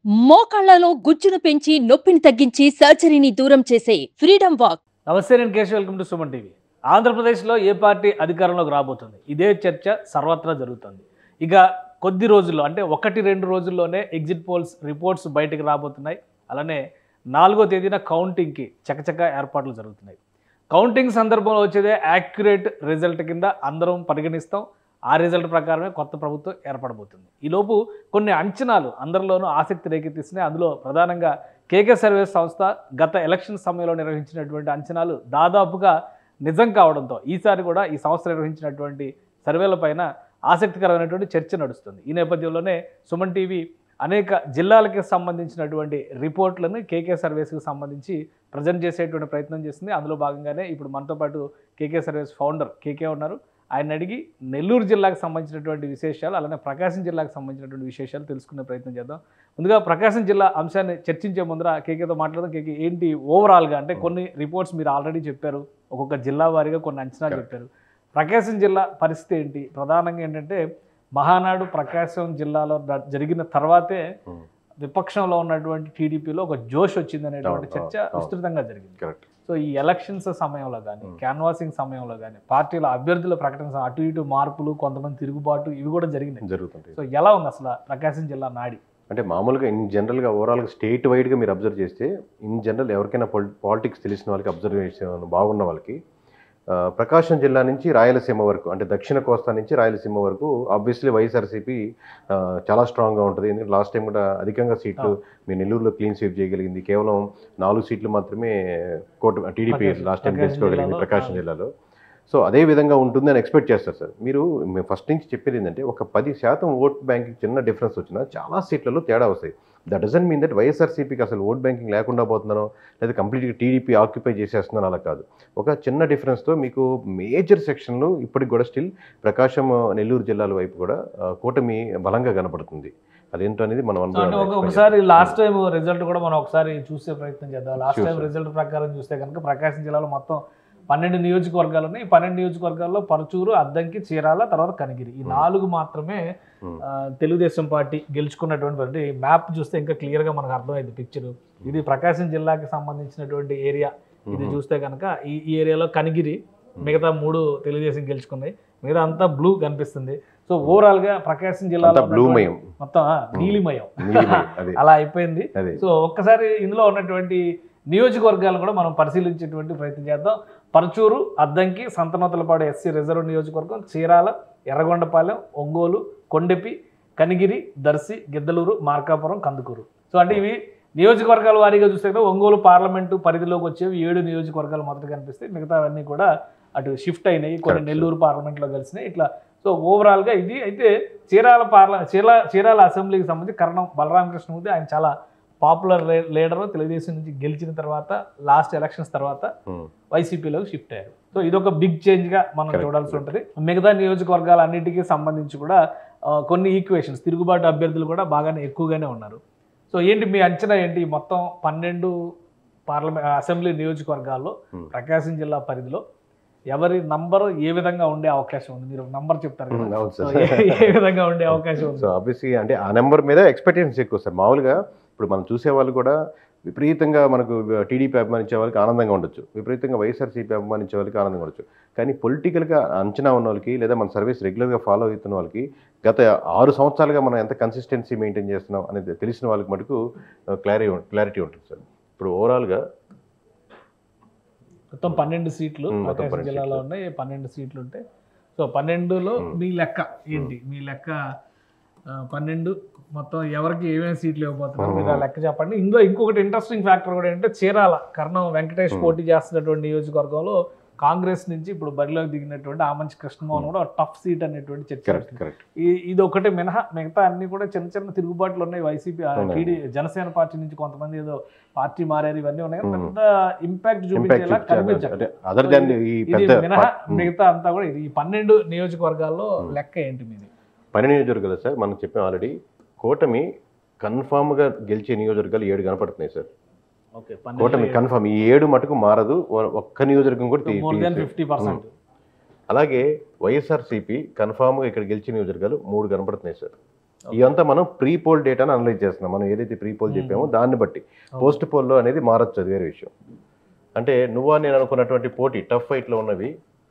మోకాళ్లలో గుజ్జును పెంచి నొప్పిని తగ్గించి సర్జరీని దూరం చేసే ఫ్రీడమ్ వాక్ నమస్తే నేను Keshav welcome to Suman TV ఆంధ్రప్రదేశ్లో ఏ పార్టీ అధికారంలోకి రాబోతుంది ఇదే చర్చ సర్వత్రా జరుగుతుంది ఇక కొద్ది రోజుల్లో అంటే ఒకటి రెండు రోజుల్లోనే ఎగ్జిట్ పోల్స్ రిపోర్ట్స్ బయటకు రాబోతున్నాయి అలానే నాలుగో తేదీన కౌంటింగ్కి చకచక ఏర్పాట్లు జరుగుతున్నాయి కౌంటింగ్ సందర్భంలో వచ్చేదే యాక్యురేట్ రిజల్ట్ కింద అందరం పరిగణిస్తాం ఆ రిజల్ట్ ప్రకారమే కొత్త ప్రభుత్వం ఏర్పడబోతుంది ఈలోపు కొన్ని అంచనాలు అందరిలోనూ ఆసక్తి రేకెత్తిస్తున్నాయి అందులో ప్రధానంగా కేకే సర్వీస్ సంస్థ గత ఎలక్షన్ సమయంలో నిర్వహించినటువంటి అంచనాలు దాదాపుగా నిజం కావడంతో ఈసారి కూడా ఈ సంస్థ నిర్వహించినటువంటి సర్వేల పైన ఆసక్తికరమైనటువంటి చర్చ నడుస్తుంది ఈ నేపథ్యంలోనే సుమన్ టీవీ అనేక జిల్లాలకి సంబంధించినటువంటి రిపోర్ట్లను కేకే సర్వీస్కి సంబంధించి ప్రజెంట్ చేసేటువంటి ప్రయత్నం చేస్తుంది అందులో భాగంగానే ఇప్పుడు మనతో పాటు కేకే సర్వీస్ ఫౌండర్ కేకే ఉన్నారు ఆయన అడిగి నెల్లూరు జిల్లాకు సంబంధించినటువంటి విశేషాలు అలానే ప్రకాశం జిల్లాకు సంబంధించినటువంటి విశేషాలు తెలుసుకునే ప్రయత్నం చేద్దాం ముందుగా ప్రకాశం జిల్లా అంశాన్ని చర్చించే ముందర కేకేతో మాట్లాడదాం కేకే ఏంటి ఓవరాల్గా అంటే కొన్ని రిపోర్ట్స్ మీరు ఆల్రెడీ చెప్పారు ఒక్కొక్క జిల్లా వారీగా కొన్ని అంచనాలు చెప్పారు ప్రకాశం జిల్లా పరిస్థితి ఏంటి ప్రధానంగా ఏంటంటే మహానాడు ప్రకాశం జిల్లాలో ద- జరిగిన తర్వాతే విపక్షంలో ఉన్నటువంటి టీడీపీలో ఒక జోష్ వచ్చింది అనేటువంటి అవును, చర్చ అవును. విస్తృతంగా జరిగింది కరెక్ట్ సో ఈ ఎలక్షన్స్ సమయంలో కానీ Hmm. క్యాన్వాసింగ్ సమయంలో కానీ పార్టీల అభ్యర్థుల ప్రకటన సమ- అటు ఇటు మార్పులు కొంతమంది తిరుగుబాటు ఇవి కూడా జరిగినాయి జరుగుతుంటాయి సో ఎలా ఉంది అసలు ప్రకాశం జిల్లా నాడి అంటే మామూలుగా ఇన్ జనరల్గా ఓవరాల్గా స్టేట్ వైడ్గా మీరు అబ్జర్వ్ చేస్తే ఇన్ జనరల్ ఎవరికైనా పాలిటిక్స్ తెలిసిన వాళ్ళకి అబ్జర్వేషన్ బాగున్న వాళ్ళకి ఆ, ప్రకాశం జిల్లా నుంచి రాయలసీమ వరకు అంటే దక్షిణ కోస్తా నుంచి రాయలసీమ వరకు ఆబ్వియస్లీ వైఎస్ఆర్సీపీ ఆ, చాలా స్ట్రాంగ్గా ఉంటుంది ఎందుకంటే లాస్ట్ టైం కూడా అధికంగా సీట్లు మీ నెల్లూరులో క్లీన్ స్వీప్ చేయగలిగింది కేవలం నాలుగు సీట్లు మాత్రమే కోట TDP Prakasam- last time Prakasam గెలుచుకోగలిగింది జిల్లాలో, ప్రకాశం ఆ. జిల్లాలో సో అదే విధంగా ఉంటుందని ఎక్స్పెక్ట్ చేస్తారు సార్ మీరు మేము ఫస్ట్ నుంచి చెప్పేది ఏంటంటే ఒక పది శాతం ఓట్ బ్యాంకింగ్ చిన్న డిఫరెన్స్ వచ్చినా చాలా సీట్లలో తేడా వస్తాయి దట్ డజన్ మీన్ దట్ వైఎస్ఆర్సీపీకి అసలు ఓట్ బ్యాంకింగ్ లేకుండా పోతున్నారో లేదా కంప్లీట్గా టీడీపీ ఆక్యుపై చేసేస్తున్నారో అలా కాదు ఒక చిన్న డిఫరెన్స్తో మీకు మేజర్ సెక్షన్లు ఇప్పటికి కూడా స్టిల్ ప్రకాశం నెల్లూరు జిల్లాల వైపు కూడా ఆ, కూటమి బలంగా కనపడుతుంది అదేంటో అనేది మనం సో అంటే ఒక- ఒకసారి లాస్ట్ టైం రిజల్ట్ కూడా మనం ఒకసారి చూసే ప్రయత్నం చేద్దాం last Sure, time sir. Result ప్రకారం చూస్తే కనుక ప్రకాశం జిల్లాలో మొత్తం పన్నెండు నియోజకవర్గాలు ఉన్నాయి ఈ పన్నెండు నియోజకవర్గాల్లో పరచూరు అద్దంకి చీరాల తర్వాత కనిగిరి ఈ Hmm. నాలుగు మాత్రమే Hmm. ఆ, తెలుగుదేశం పార్టీ గెలుచుకున్నటువంటి అంటే మ్యాప్ చూస్తే ఇంకా క్లియర్ గా మనకు అర్థమైంది పిక్చర్ ఇది ప్రకాశం జిల్లాకి సంబంధించినటువంటి ఏరియా ఇది చూస్తే కనుక ఈ ఈ ఏరియాలో కనిగిరి మిగతా మూడు తెలుగుదేశం గెలుచుకున్నాయి మిగతా అంతా బ్లూ కనిపిస్తుంది సో ఓవరాల్ గా ప్రకాశం జిల్లాలో అంతా బ్లూ ఉన్నటువంటి- మయం మొత్తం ఆ, నీలిమయం నీలిమయం, అదే అలా అయిపోయింది అదే సో ఒక్కసారి ఇందులో ఉన్నటువంటి నియోజకవర్గాలను కూడా మనం పరిశీలించేటువంటి ప్రయత్నం చేద్దాం పరచూరు అద్దంకి సంతనోతలపాడు ఎస్సీ రిజర్వ్ నియోజకవర్గం చీరాల ఎర్రగొండపాలెం ఒంగోలు కొండెపి కనిగిరి దర్శి గిద్దలూరు మార్కాపురం కందుకూరు సో అంటే ఇవి నియోజకవర్గాల వారీగా చూస్తే కనుక ఒంగోలు పార్లమెంటు పరిధిలోకి వచ్చేవి ఏడు నియోజకవర్గాలు మొదట కనిపిస్తాయి మిగతావన్నీ కూడా అటు షిఫ్ట్ అయినాయి కొన్ని Correct. నెల్లూరు పార్లమెంట్లో కలిసినాయి ఇట్లా సో ఓవరాల్గా ఇది అయితే చీరాల పార్ల చీరాల చీరాల అసెంబ్లీకి సంబంధించి కరణం బలరామకృష్ణమూర్తి ఆయన చాలా పాపులర్ లీడర్ తెలుగుదేశం నుంచి గెలిచిన తర్వాత లాస్ట్ ఎలక్షన్స్ తర్వాత Hmm. వైసీపీలోకి షిఫ్ట్ అయ్యారు సో ఇది ఒక బిగ్ చేంజ్ గా మనం Correct. చూడాల్సి ఉంటుంది మిగతా నియోజకవర్గాలన్నిటికీ సంబంధించి కూడా ఆ, కొన్ని ఈక్వేషన్స్ తిరుగుబాటు అభ్యర్థులు కూడా బాగానే ఎక్కువగానే ఉన్నారు సో ఏంటి మీ అంచనా ఏంటి ఈ మొత్తం పన్నెండు పార్లమెంట్ అసెంబ్లీ నియోజకవర్గాల్లో Hmm. ప్రకాశం జిల్లా పరిధిలో ఎవరి నంబర్ ఏ విధంగా ఉండే అవకాశం ఉంది మీరు నంబర్ చెప్తారు కదా. Hmm, అవును సో సార్. ఏ- ఏ విధంగా ఉండే అవకాశం ఉంది సో ఆబ్వియస్లీ అంటే ఆ నెంబర్ మీద ఎక్స్పెక్టేషన్స్ ఎక్కువ సార్ మామూలుగా ఇప్పుడు మనం చూసే వాళ్ళు కూడా విపరీతంగా మనకు టీడీపీ అభిమానించే వాళ్ళకి ఆనందంగా ఉండొచ్చు విపరీతంగా వైఎస్ఆర్సీపీ అభిమానించే వాళ్ళకి ఆనందంగా ఉండొచ్చు కానీ పొలిటికల్గా అంచనా ఉన్న వాళ్ళకి లేదా మన సర్వీస్ రెగ్యులర్గా ఫాలో అవుతున్న వాళ్ళకి గత ఆరు సంవత్సరాలుగా మనం ఎంత కన్సిస్టెన్సీ మెయింటైన్ చేస్తున్నాం అనేది తెలిసిన వాళ్ళకి మటుకు క్లారిటీ క్లారిటీ ఉంటుంది సార్ ఇప్పుడు ఓవరాల్గా మొత్తం పన్నెండు సీట్లు ఉమ్, మొత్తం ప్రకాశం పన్నెండు జిల్లాలో సీట్లు. ఉన్నాయి పన్నెండు సీట్లు ఉంటాయి సో పన్నెండులో ఉమ్. మీ లెక్క ఏంటి మీ లెక్క ఆ, పన్నెండు మొత్తం ఎవరికి ఏమేమి సీట్లు ఇవ్వబోతున్నారు ఉమ్. మీరు ఆ లెక్క చెప్పండి ఇందులో ఇంకొకటి ఇంట్రెస్టింగ్ ఫ్యాక్టర్ కూడా ఏంటంటే చీరాల కర్ణం వెంకటేష్ ఉమ్. పోటీ చేస్తున్నటువంటి నియోజకవర్గంలో కాంగ్రెస్ నుంచి ఇప్పుడు బరిలోకి దిగినటువంటి ఆమంచి కృష్ణమోహన్ కూడా టఫ్ సీట్ అనేటువంటి చర్చ కరెక్ట్ వస్తుంది. కరెక్ట్ ఈ- ఇది ఒకటి మినహా మిగతా అన్ని కూడా చిన్న చిన్న తిరుగుబాట్లు ఉన్నాయి వైసీపీ ఆ, అవునండి. టీడీ జనసేన పార్టీ నుంచి కొంతమంది ఏదో పార్టీ మారారు ఇవన్నీ ఉన్నాయి కానీ ఉమ్. పెద్ద ఇంపాక్ట్ ఇంపాక్ట్ చూపించేలా కనిపించట్లేదు అంటే అదర్ దాన్ ఈ ఇది పెద్ద మినహా ఉమ్. మిగతా అంతా కూడా ఇది ఈ పన్నెండు నియోజకవర్గాల్లో Hmm. లెక్క ఏంటి మీది పని నియోజకవర్గాలు సార్ మనం చెప్పాం ఆల్రెడీ కూటమి కన్ఫామ్గా గెలిచే నియోజకవర్గాలు ఏడు కనపడుతున్నాయి సార్ ఓకే కూటమి కన్ఫామ్ ఈ ఏడు మటుకు మారదు ఒ- ఒక్క నియోజకవర్గం కూడా తీ- మోర్ దాన్ తీసేయదు. ఫిఫ్టీ పర్సెంట్ అలాగే వైఎస్ఆర్సీపీ కన్ఫామ్గా ఇక్కడ గెలిచిన నియోజకవర్గాలు మూడు కనపడుతున్నాయి సార్ ఇదంతా మనం ప్రీ పోల్ డేటాను అనలైజ్ చేస్తున్నాం మనం ఏదైతే ప్రీ పోల్ చెప్పామో దాన్ని బట్టి పోస్ట్ పోల్లో అనేది మారచ్చు అది వేరే విషయం అంటే నువ్వా నేను అనుకున్నటువంటి పోటీ టఫ్ ఫైట్లో ఉన్నవి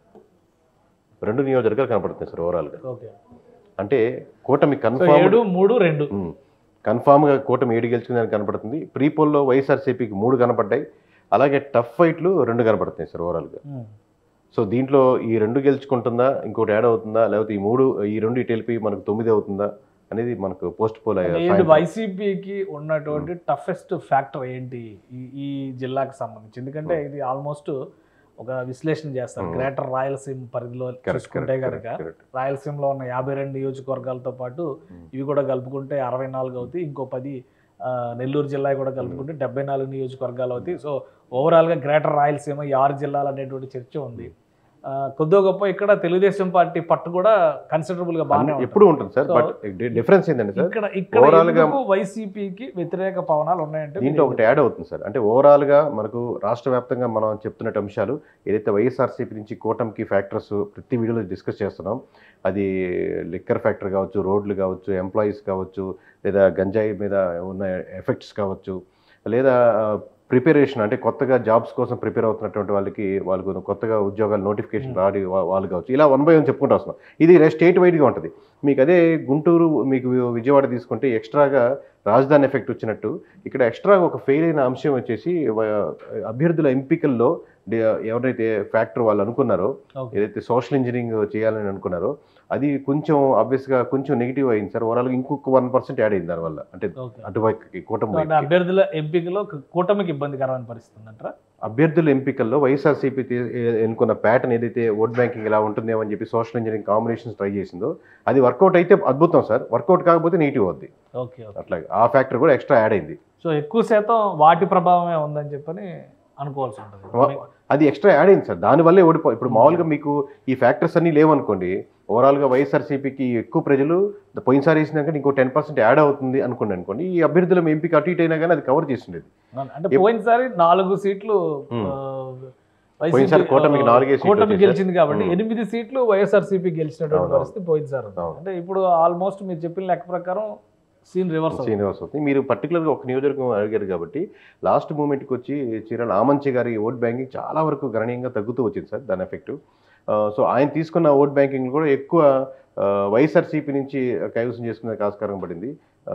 రెండు నియోజకవర్గాలు కనపడుతున్నాయి సార్ ఓవరాల్గా ఓకే అంటే కూటమి సో కన్ఫామ్ ఏడు మూడు రెండు కన్ఫామ్గా కూటమి ఏడు గెలిచిందని కనపడుతుంది ప్రీ పోల్లో వైఎస్ఆర్సీపీకి మూడు కనపడ్డాయి అలాగే టఫ్ ఫైట్లు రెండు కనపడుతున్నాయి సార్ ఓవరాల్గా ఉమ్. సో దీంట్లో ఈ రెండు గెలుచుకుంటుందా ఇంకోటి యాడ్ అవుతుందా లేకపోతే ఈ మూడు ఈ రెండు ఇటు వెళ్ళిపోయి మనకు తొమ్మిది అవుతుందా అనేది మనకు పోస్ట్ పోల్ అంటే ఏంటి వైసీపీకి ఉన్నటువంటి టఫెస్ట్ ఫ్యాక్టర్ ఏంటి ఈ ఈ జిల్లాకు సంబంధించి ఎందుకంటే ఇది ఆల్మోస్ట్ ఒక విశ్లేషణ చేస్తారు గ్రేటర్ రాయలసీమ పరిధిలో చూసుకుంటే కనుక రాయలసీమలో ఉన్న యాభై రెండు నియోజకవర్గాలతో పాటు ఇవి కూడా కలుపుకుంటే అరవై నాలుగు అవుతాయి ఇంకో పది ఆ, నెల్లూరు జిల్లా కూడా కలుపుకుంటే డెబ్బై నాలుగు నియోజకవర్గాలు అవుతాయి సో ఓవరాల్గా గ్రేటర్ రాయలసీమ ఈ ఆరు జిల్లాలు అనేటువంటి చర్చ ఉంది ఆ, కొద్దో గొప్ప ఇక్కడ తెలుగుదేశం పార్టీ పట్టు కూడా కన్సిడరబుల్ గా బాగానే ఉంటుంది. ఎప్పుడు ఉంటుంది సార్ So, బట్ డిఫరెన్స్ ఏంటంటే సార్ ఇక్కడ ఇక్కడ Overall గా- ఎందుకు వైసీపీకి వ్యతిరేక పవనాలు ఉన్నాయంటే దీంట్లో ఒకటి యాడ్ అవుతుంది సార్ అంటే ఓవరాల్గా మనకు రాష్ట్ర వ్యాప్తంగా మనం చెప్తున్న అంశాలు ఏదైతే వైఎస్ఆర్సీపీ నుంచి కూటమికి ఫ్యాక్టర్స్ ప్రతి వీడియోలో డిస్కస్ చేస్తున్నాం అది లిక్కర్ ఫ్యాక్టర్ కావచ్చు రోడ్లు కావచ్చు ఎంప్లాయీస్ కావచ్చు లేదా గంజాయి మీద ఉన్న ఎఫెక్ట్స్ కావచ్చు లేదా ప్రిపరేషన్ అంటే కొత్తగా జాబ్స్ కోసం ప్రిపేర్ అవుతున్నటువంటి వాళ్ళకి వాళ్ళకు కొత్తగా ఉద్యోగాలు నోటిఫికేషన్ రాడి వా- వాళ్ళు కావచ్చు ఇలా వన్ బై వన్ చెప్పుకుంటూ వస్తున్నాం ఇది స్టేట్ వైడ్గా ఉంటుంది మీకు అదే గుంటూరు మీకు విజయవాడ తీసుకుంటే ఎక్స్ట్రాగా రాజధాని ఎఫెక్ట్ వచ్చినట్టు ఇక్కడ ఎక్స్ట్రా ఒక ఫెయిల్ అయిన అంశం వచ్చేసి వ- అభ్యర్థుల ఎంపికల్లో డి- ఎవరైతే ఫ్యాక్టర్ వాళ్ళు అనుకున్నారో Okay. ఏదైతే సోషల్ ఇంజనీరింగ్ చేయాలని అనుకున్నారో అది కొంచెం ఆబ్వియస్గా కొంచెం నెగిటివ్ అయింది సార్ ఓవరాల్గా ఇంకొక వన్ పర్సెంట్ యాడ్ అయింది దానివల్ల అంటే Okay. అటువైపుకి కూటమి సో అంటే వైపుకి. అభ్యర్థుల ఎంపికలో కూటమికి ఇబ్బందికరమైన పరిస్థితి ఉందంటారా అభ్యర్థుల ఎంపికల్లో వైఎస్ఆర్సీపీ తీ- ఏ- ఎన్నుకున్న ప్యాటర్న్ ఏదైతే ఓట్ బ్యాంకింగ్ ఇలా ఉంటుందేమో అని చెప్పి సోషల్ ఇంజనీరింగ్ కాంబినేషన్స్ ట్రై చేసిందో అది వర్కౌట్ అయితే అద్భుతం సార్ వర్కౌట్ కాకపోతే నెగిటివ్ అవుద్ది ఓకే ఓకే అట్లాగే ఆ ఫ్యాక్టర్ కూడా ఎక్స్ట్రా యాడ్ అయింది సో ఎక్కువ శాతం వాటి ప్రభావమే ఉందని చెప్పని అనుకోవాల్సి ఉంటుంది వా- అది ఎక్స్ట్రా యాడ్ అయింది సార్ దానివల్లే ఓడిపో ఇప్పుడు మామూలుగా మీకు ఈ ఫ్యాక్టర్స్ అన్నీ లేవనుకోండి ఓవరాల్గా వైఎస్ఆర్సీపీకి ఎక్కువ ప్రజలు పోయినసారి వేసినాక ఇంకో టెన్ పర్సెంట్ యాడ్ అవుతుంది అనుకోండి అనుకోండి ఈ అభ్యర్థుల ఎంపిక అటు ఇటు అయినా కానీ అది కవర్ చేస్తుండేది అంటే పోయినసారి నాలుగు సీట్లు Hmm. ఆ, వైసీపీ, పోయినసారి కూటమికి ఆ, నాలుగే సీట్లు కూటమి వచ్చేసాయి. గెలిచింది కాబట్టి Hmm. ఎనిమిది సీట్లు వైఎస్ఆర్సీపీ గెలిచినటువంటి అవునవును. పరిస్థితి పోయినసారి ఉంది. అవును. అంటే ఇప్పుడు ఆల్మోస్ట్ మీరు చెప్పిన లెక్క ప్రకారం సీన్ రివర్స్ శ్రీనివాస్ అవుతుంది మీరు పర్టికులర్గా ఒక నియోజకవర్గం అడిగారు కాబట్టి లాస్ట్ మూమెంట్కి వచ్చి చీరాల ఆమంచి గారి ఓట్ బ్యాంకింగ్ చాలా వరకు గణనీయంగా తగ్గుతూ వచ్చింది సార్ దాని ఎఫెక్ట్ సో ఆయన తీసుకున్న ఓట్ బ్యాంకింగ్ కూడా ఎక్కువ వైఎస్ఆర్సీపీ నుంచి కైవసం చేసుకునే ఆస్కారం పడింది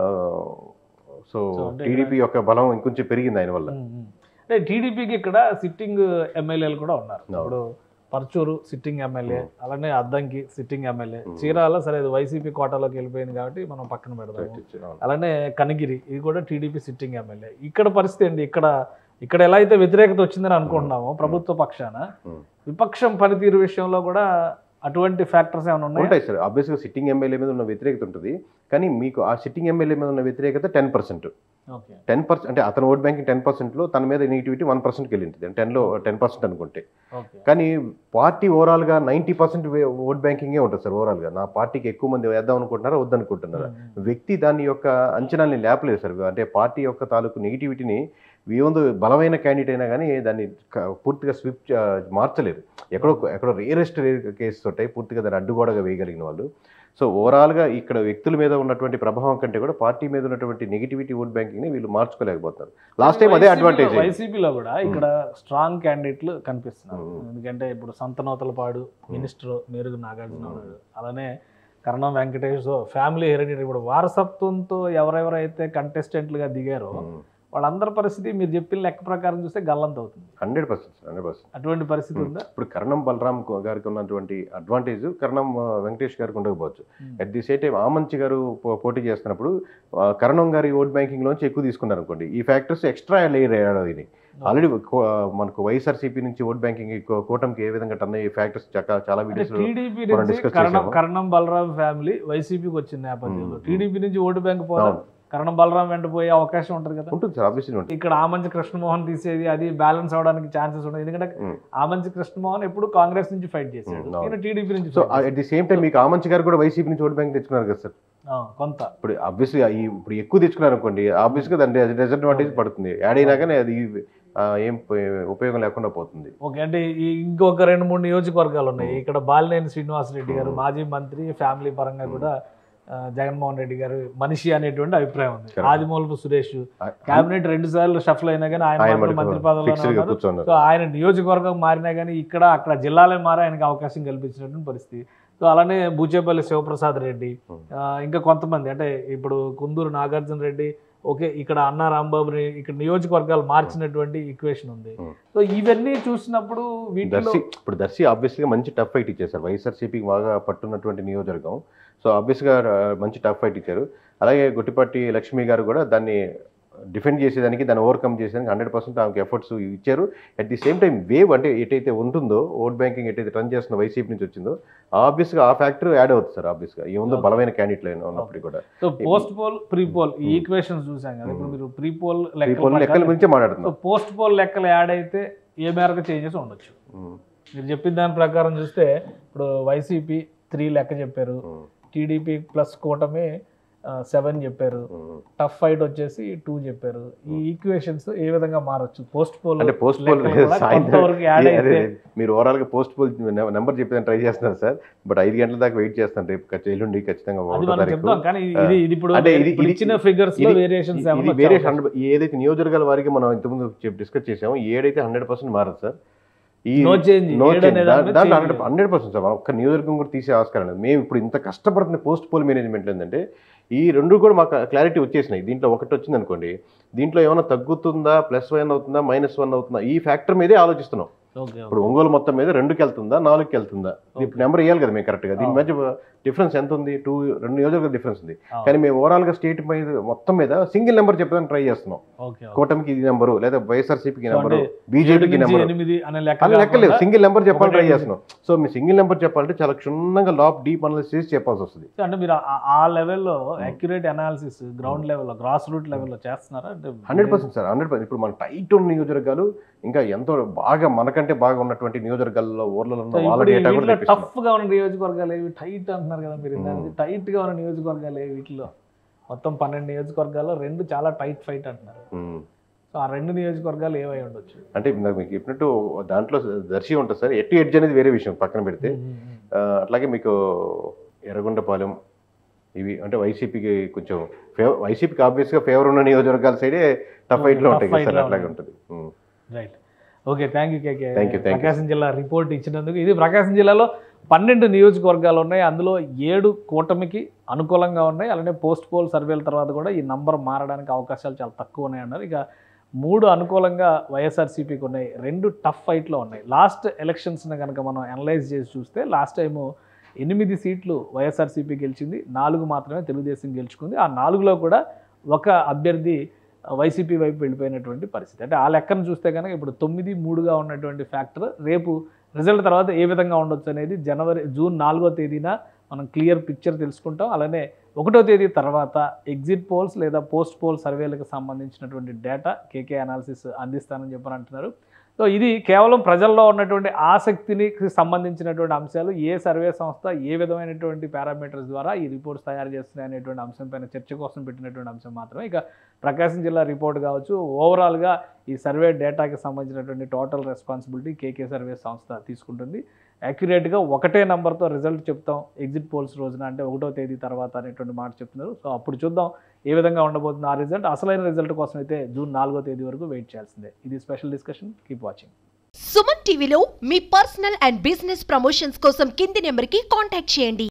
సో So, అంటే టీడీపీ యొక్క బలం ఇంకొంచెం పెరిగింది ఆయన వల్ల అంటే టీడీపీకి ఇక్కడ సిట్టింగ్ ఎమ్మెల్యేలు కూడా ఉన్నారు అవును. ఇప్పుడు పర్చూరు సిట్టింగ్ ఎమ్మెల్యే అలానే అద్దంకి సిట్టింగ్ ఎమ్మెల్యే చీరాల సరే అది వైసీపీ కోటాలోకి వెళ్ళిపోయింది కాబట్టి మనం పక్కన పెడదాము అలానే కనగిరి ఇది కూడా టీడీపీ సిట్టింగ్ ఎమ్మెల్యే ఇక్కడ పరిస్థితి ఏంటి ఇక్కడ ఇక్కడ ఎలా అయితే వ్యతిరేకత వచ్చిందని అనుకుంటున్నామో ప్రభుత్వ పక్షాన Hmm. విపక్షం పనితీరు విషయంలో కూడా అటువంటి ఫ్యాక్టర్స్ ఏమైనా ఉన్నాయి ఉంటాయి సార్ ఆబ్వియస్గా సిట్టింగ్ ఎమ్మెల్యే మీద ఉన్న వ్యతిరేకత ఉంటుంది కానీ మీకు ఆ సిట్టింగ్ ఎమ్మెల్యే మీద ఉన్న వ్యతిరేకత ten percent okay ten percent అంటే అతను ఓట్ బ్యాంకింగ్ టెన్ పర్సెంట్లో తన మీద నెగిటివిటీ వన్ పర్సెంట్కి వెళ్ళింటుంది టెన్లో టెన్ పర్సెంట్ అనుకుంటే ఓకే కానీ పార్టీ ఓవరాల్గా నైంటీ పర్సెంట్ ఓట్ బ్యాంకింగే ఉంటుంది సార్ ఓవరాల్గా నా పార్టీకి ఎక్కువ మంది వేద్దాం అనుకుంటున్నారా వద్దనుకుంటున్నారా వ్యక్తి దాని యొక్క అంచనాల్ని లేపలేదు సార్ అంటే పార్టీ యొక్క తాలూకు నెగిటివిటీని వీవందు బలమైన క్యాండిడేట్ అయినా కానీ దాన్ని క- పూర్తిగా స్విప్ మార్చలేరు ఎక్కడో ఎక్కడో రేరెస్ట్ రేర్ కేసెస్ ఉంటాయి పూర్తిగా దాన్ని అడ్డుగోడగా వేయగలిగిన వాళ్ళు సో ఓవరాల్గా ఇక్కడ వ్యక్తుల మీద ఉన్నటువంటి ప్రభావం కంటే కూడా పార్టీ మీద ఉన్నటువంటి నెగిటివిటీ ఓట్ బ్యాంకింగ్ని వీళ్ళు మార్చుకోలేకపోతారు లాస్ట్ టైం అదే అడ్వాంటేజ్ వైసీపీలో కూడా ఇక్కడ స్ట్రాంగ్ క్యాండిడేట్లు కనిపిస్తున్నారు Hmm. ఎందుకంటే ఇప్పుడు సంతనోతలపాడు మినిస్టర్ మేరుగు నాగార్జున ఉన్నాడు అలానే కరణం వెంకటేష్ ఫ్యామిలీ హెరిటేజ్ ఇప్పుడు వారసత్వంతో ఎవరెవరైతే కంటెస్టెంట్లుగా దిగారో వాళ్ళందరి పరిస్థితి మీరు చెప్పిన లెక్క ప్రకారం చూస్తే గల్లంత అవుతుంది హండ్రెడ్ పర్సెంట్ హండ్రెడ్ పర్సెంట్ అటువంటి పరిస్థితి ఉందా ఇప్పుడు కర్ణం బలరాం కు- గారికి ఉన్నటువంటి అడ్వాంటేజ్ కర్ణం ఆ, వెంకటేష్ గారికి ఉండకపోవచ్చు Hmm. At the same time Amanchi garu పో- పోటీ చేస్తున్నప్పుడు ఆ, కర్ణం గారి ఓట్ బ్యాంకింగ్ లోంచి ఎక్కువ తీసుకున్నారు అనుకోండి ఈ ఫ్యాక్టర్స్ ఎక్స్ట్రా లేయర్ అయ్యాడు ఆల్రెడీ మనకు వైఎస్ఆర్సీపీ నుంచి ఓట్ బ్యాంకింగ్ కూటమికి ఏ విధంగా టన్ అయ్యే ఫ్యాక్టర్స్ చాలా అంటే వీడియోస్ టీడీపీ మనం నుంచి discuss కరణం చేసాము. కరణం బలరాం ఫ్యామిలీ వైసీపీకి వచ్చిన నేపథ్యంలో Hmm. టీడీపీ నుంచి ఓటు బ్యాంక్ పోదా అవును. కరణం బలరాం వెంట పోయే అవకాశం ఉంటుంది కదా ఉంటుంది సార్ ఆబ్వియస్లీ ఉంటుంది ఇక్కడ ఆమంచి కృష్ణమోహన్ తీసేది అది బ్యాలెన్స్ అవడానికి ఛాన్సెస్ ఉన్నాయి ఎందుకంటే Hmm. ఆమంచి కృష్ణమోహన్ ఎప్పుడు కాంగ్రెస్ నుంచి ఫైట్ చేశాడు Hmm, అవును. ఈయన టీడీపీ నుంచి సో fight చేశాడు. అట్ ది సేమ్ టైం మీకు ఆమంచి గారు కూడా వైసీపీ నుంచి ఓట్ బ్యాంక్ తెచ్చుకున్నారు కదా సార్ ఆ, కొంత ఇప్పుడు ఆబ్వియస్లీ ఈ ఇప్పుడు ఎక్కువ తెచ్చుకున్నారు అనుకోండి ఆబ్వియస్గా దాని డిసడ్వాంటేజ్ పడుతుంది యాడ్ అయినా కానీ అది ఆ, ఏం ప- ఉపయోగం లేకుండా పోతుంది ఓకే అంటే ఈ ఇంకొక రెండు మూడు నియోజకవర్గాలు ఉన్నాయి ఇక్కడ బాలినేని శ్రీనివాసరెడ్డి గారు మాజీ మంత్రి ఫ్యామిలీ పరంగా కూడా ఆ, జగన్మోహన్ రెడ్డి గారు మనిషి అనేటువంటి అభిప్రాయం ఉంది Correct. ఆదిమూలపు సురేష్ ఆ- కేబినెట్ రెండు సార్లు షఫల్ అయినా కానీ ఆయన ఆయన మాత్రం మంత్రి మటుకు పదవిలో ఫిక్స్డ్ గా ఉన్నారు కూర్చున్నారు సో ఆయన నియోజకవర్గం మారినా కానీ ఇక్కడ అక్కడ జిల్లాలే మారి ఆయనకి అవకాశం కల్పించినటువంటి పరిస్థితి సో అలానే బూచేపల్లి శివప్రసాద్ రెడ్డి Hmm. ఆ, ఇంకా కొంతమంది అంటే ఇప్పుడు కుందూరు నాగార్జున రెడ్డి ఓకే ఇక్కడ అన్న రాంబాబుని ఇక్కడ నియోజకవర్గాలు మార్చినటువంటి ఈక్వేషన్ ఉంది Hmm. సో ఇవన్నీ చూసినప్పుడు వీటిలో దర్శి ఇప్పుడు దర్శి ఆబ్వియస్గా మంచి టఫ్ ఫైట్ ఇచ్చేసారు వైఎస్ఆర్సీపీకి బాగా పట్టున్నటువంటి నియోజకవర్గం సో ఆబ్వియస్గా మంచి టఫ్ ఫైట్ ఇచ్చారు అలాగే గుట్టిపాటి లక్ష్మి గారు కూడా దాన్ని డిఫెండ్ చేసేదానికి దాన్ని ఓవర్కమ్ చేసేదానికి హండ్రెడ్ పర్సెంట్ ఆమెకి ఎఫర్ట్స్ ఇచ్చారు at the same time wave అంటే ఎటైతే ఉంటుందో ఓట్ బ్యాంకింగ్ ఎటైతే రన్ చేస్తున్న వైసీపీ నుంచి వచ్చిందో ఆబ్వియస్గా ఆ ఫ్యాక్టర్ యాడ్ అవుతుంది సార్ ఆబ్వియస్గా ఏముందో Okay. బలమైన క్యాండిడేట్లు ఉన్నప్పటికీ కూడా so post poll pre poll ఈ Hmm. ఈక్వేషన్స్ చూసాం కదా ఇప్పుడు Hmm. మీరు ప్రీ పోల్ ఈ కొన్ని లెక్కల లెక్కలు గురించే సో మాట్లాడుతున్నాం పోస్ట్ పోల్ లెక్కలు యాడ్ అయితే ఏ మేరకు చేంజెస్ ఉండొచ్చు ఉమ్, మీరు చెప్పిన దాని ప్రకారం చూస్తే ఇప్పుడు వైసీపీ త్రీ లెక్క చెప్పారు ఉమ్, టీడీపీ ప్లస్ కూటమి సెవెన్ చెప్పారు ఉమ్. టఫ్ ఫైట్ వచ్చేసి టూ చెప్పారు ఈ ఈక్వేషన్స్ ఏ విధంగా మారొచ్చు పోస్ట్ పోల్ అంటే పోస్ట్ పోల్ సాయంత్రం యాడ్ ఏ- అదే, అయితే అదే. మీరు ఓవరాల్ గా పోస్ట్ పోల్ నెంబర్ చెప్పేదాన్ని ట్రై చేస్తున్నారు సార్ బట్ ఐదు గంటల దాకా వెయిట్ చేస్తాను రేపు ఖచ్చి- ఎల్లుండి ఖచ్చితంగా అది ఒకటో మనం తారీఖు చెప్తాం కానీ ఇది ఇది ఇప్పుడు అంటే ఇది- ఇప్పుడు ఇది- ఇచ్చిన ఫిగర్స్ లో ఇది- వేరియేషన్స్ ఇది- ఇది వేరే హండ్రెడ్ ఏదైతే నియోజకవర్గాల వారికి మనం ఇంతకుముందు డిస్కస్ చేసామో ఈ ఏడైతే హండ్రెడ్ పర్సెంట్ మారదు సార్ ఈ No change. నో ఏడు చేంజ్ అనే దాని మీద దాంట్లో change hundred hundred percent sir ఒక్క నియోజకవర్గం కూడా తీసే ఆస్కారం లేదు మేము ఇప్పుడు ఇంత కష్టపడుతున్న పోస్ట్ పోల్ మేనేజ్మెంట్ ఏంటంటే ఈ రెండు కూడా మాకు క్లారిటీ వచ్చేసినాయి దీంట్లో ఒకటి వచ్చింది అనుకోండి దీంట్లో ఏమైనా తగ్గుతుందా ప్లస్ వన్ అవుతుందా మైనస్ వన్ అవుతుందా ఈ ఫ్యాక్టర్ మీదే ఆలోచిస్తున్నాం ఓకే ఇప్పుడు ఒంగోలు మొత్తం మీద రెండుకి వెళ్తుందా నాలుగుకి వెళ్తుందా ఇప్పుడు నెంబర్ ఇవ్వాలి కదా మేము కరెక్ట్గా దీని అవును. మధ్య డిఫరెన్స్ ఎంత ఉంది టూ రెండు నియోజకవర్గ డిఫరెన్స్ ఉంది అవును. కానీ మేము ఓవరాల్ గా స్టేట్ మీద మొత్తం మీద సింగిల్ నెంబర్ చెప్పడానికి ట్రై చేస్తున్నాం ఓకే కూటమికి ఇది నెంబరు లేదా వైఎస్ఆర్సీపీకి So నెంబరు అంటే బీజేపీకి ఏడు నుంచి నెంబరు ఎనిమిది అనే లెక్క అని లెక్కలేదు కాకుండా సింగిల్ నెంబర్ చెప్పాలని ట్రై ఒకటి చేస్తున్నాం సో మీ సింగిల్ నెంబర్ చెప్పాలంటే చాలా క్షుణ్ణంగా లాప్ డీప్ అనాలిసిస్ చెప్పాల్సి వస్తుంది అంటే మీరు ఆ- ఆ లెవెల్లో అక్యురేట్ అనాలిసిస్ గ్రౌండ్ లెవెల్లో గ్రాస్ రూట్ లెవెల్లో చేస్తున్నారా అంటే hundred percent sir hundred percent ఇప్పుడు మన టైట్ ఉన్న నియోజకవర్గాలు ఇంకా ఎంతో బాగా మనకంటే బాగా ఉన్నటువంటి నియోజకవర్గాల్లో ఊర్లలో ఉన్న సో వాళ్ళ ఇప్పుడు డేటా కూడా వీటిలో తెప్పిస్తున్నాం టఫ్ గా ఉన్న నియోజకవర్గాలు ఏవి టైట్ అంటున్నారు కదా మీరు Hmm. టైట్ గా ఉన్న నియోజకవర్గాలు ఏవి వీటిలో మొత్తం పన్నెండు నియోజకవర్గాల్లో రెండు చాలా టైట్ ఫైట్ అంటున్నారు ఉమ్. సో ఆ రెండు నియోజకవర్గాలు ఏవై ఉండొచ్చు అంటే ఇందాక మీకు చెప్పినట్టు దాంట్లో దర్శి ఉంటుంది సార్ ఎట్టి ఎడ్జ్ అనేది వేరే విషయం పక్కన పెడితే ఆ, అట్లాగే మీకు ఎర్రగొండపాలెం ఇవి అంటే వైసీపీకి కొంచెం ఫేవ వైసీపీకి ఆబ్వియస్గా ఫేవర్ ఉన్న నియోజకవర్గాల సైడే టఫ్ ఫైట్లో Tough ఉంటాయి కదా fight సార్ లో అట్లాగే ఉంటుంది. ఉంటుంది um. Right okay thank you KK Thank you, thank you. Prakasam జిల్లా రిపోర్ట్ ఇచ్చినందుకు ఇది ప్రకాశం జిల్లాలో పన్నెండు నియోజకవర్గాలు ఉన్నాయి అందులో ఏడు కూటమికి అనుకూలంగా ఉన్నాయి అలానే పోస్ట్ పోల్ సర్వేల తర్వాత కూడా ఈ నంబర్ మారడానికి అవకాశాలు చాలా తక్కువ ఉన్నాయి అన్నారు ఇక మూడు అనుకూలంగా వైఎస్ఆర్సీపీకి ఉన్నాయి రెండు టఫ్ ఫైట్లో ఉన్నాయి లాస్ట్ ఎలక్షన్స్ని కనుక మనం అనలైజ్ చేసి చూస్తే లాస్ట్ టైము ఎనిమిది సీట్లు వైఎస్ఆర్సీపీ గెలిచింది నాలుగు మాత్రమే తెలుగుదేశం గెలుచుకుంది ఆ నాలుగులో కూడా ఒక అభ్యర్థి వైసీపీ వైపు వెళ్ళిపోయినటువంటి పరిస్థితి అంటే ఆ లెక్కను చూస్తే కనుక ఇప్పుడు తొమ్మిది మూడుగా ఉన్నటువంటి ఫ్యాక్టర్ రేపు రిజల్ట్ తర్వాత ఏ విధంగా ఉండొచ్చు అనేది జనవరి జూన్ నాలుగో తేదీన మనం క్లియర్ పిక్చర్ తెలుసుకుంటాం అలానే ఒకటో తేదీ తర్వాత ఎగ్జిట్ పోల్స్ లేదా పోస్ట్ పోల్ సర్వేలకు సంబంధించినటువంటి డేటా కేకే అనాలిసిస్ అందిస్తానని చెప్పని అంటున్నారు సో ఇది కేవలం ప్రజల్లో ఉన్నటువంటి ఆసక్తిని సంబంధించినటువంటి అంశాలు ఏ సర్వే సంస్థ ఏ విధమైనటువంటి పారామీటర్స్ ద్వారా ఈ రిపోర్ట్స్ తయారు చేస్తున్నాయి అనేటువంటి అంశం పైన చర్చ కోసం పెట్టినటువంటి అంశం మాత్రమే ఇక ప్రకాశం జిల్లా రిపోర్ట్ కావచ్చు ఓవరాల్గా ఈ సర్వే డేటాకి సంబంధించినటువంటి టోటల్ రెస్పాన్సిబిలిటీ కేకే సర్వే సంస్థ తీసుకుంటుంది యాక్యురేట్గా ఒకటే నెంబర్తో రిజల్ట్ చెప్తాం ఎగ్జిట్ పోల్స్ రోజున అంటే ఒకటో తేదీ తర్వాత అనేటువంటి మాట చెప్తున్నారు సో అప్పుడు చూద్దాం ఏ విధంగా ఉండబోతుంది ఆ రిజల్ట్ అసలైన రిజల్ట్ కోసం అయితే జూన్ నాలుగో తేదీ వరకు వెయిట్ చేయాల్సిందే ఇది special discussion keep watching Suman టీవీలో మీ పర్సనల్ అండ్ బిజినెస్ ప్రమోషన్స్ కోసం కింది నెంబర్కి కాంటాక్ట్ చేయండి